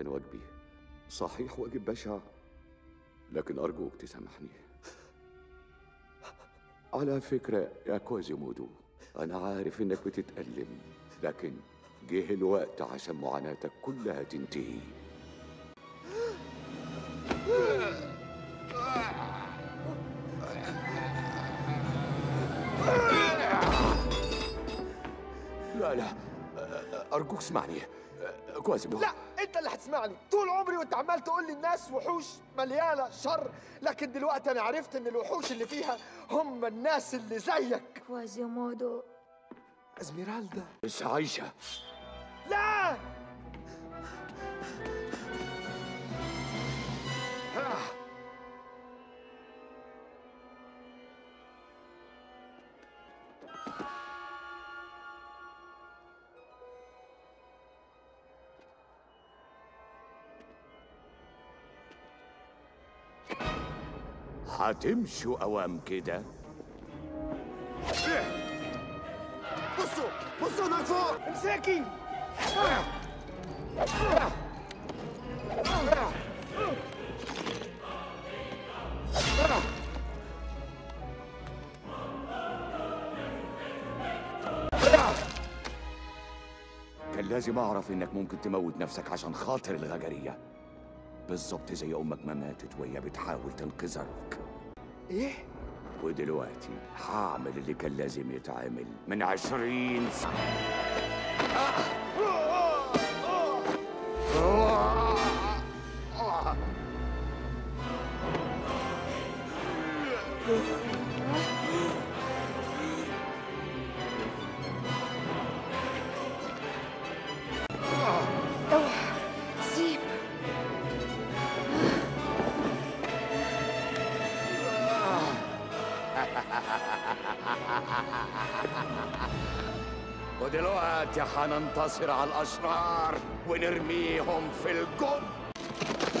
كان واجبي صحيح واجب بشع لكن أرجوك تسامحني على فكرة يا كوزيمودو أنا عارف إنك بتتألم لكن جه الوقت عشان معاناتك كلها تنتهي لا لا أرجوك اسمعني كوزيمودو لا انت اللي هتسمعني طول عمري وانت عمال تقول لي الناس وحوش مليانه شر لكن دلوقتي انا عرفت ان الوحوش اللي فيها هم الناس اللي زيك كوازيمودو ازميرالدا مش عايشة لا هتمشوا أوام كده بصوا بصوا هناك فوق امسكي كان لازم أعرف إنك ممكن تموت نفسك عشان خاطر الغجرية بالظبط زي أمك ما ماتت وهي بتحاول تنقذك ايه ودلوقتي هعمل اللي كان لازم يتعمل من عشرين سنة اوعى سيب ودلوقتي هننتصر على الأشرار ونرميهم في الجب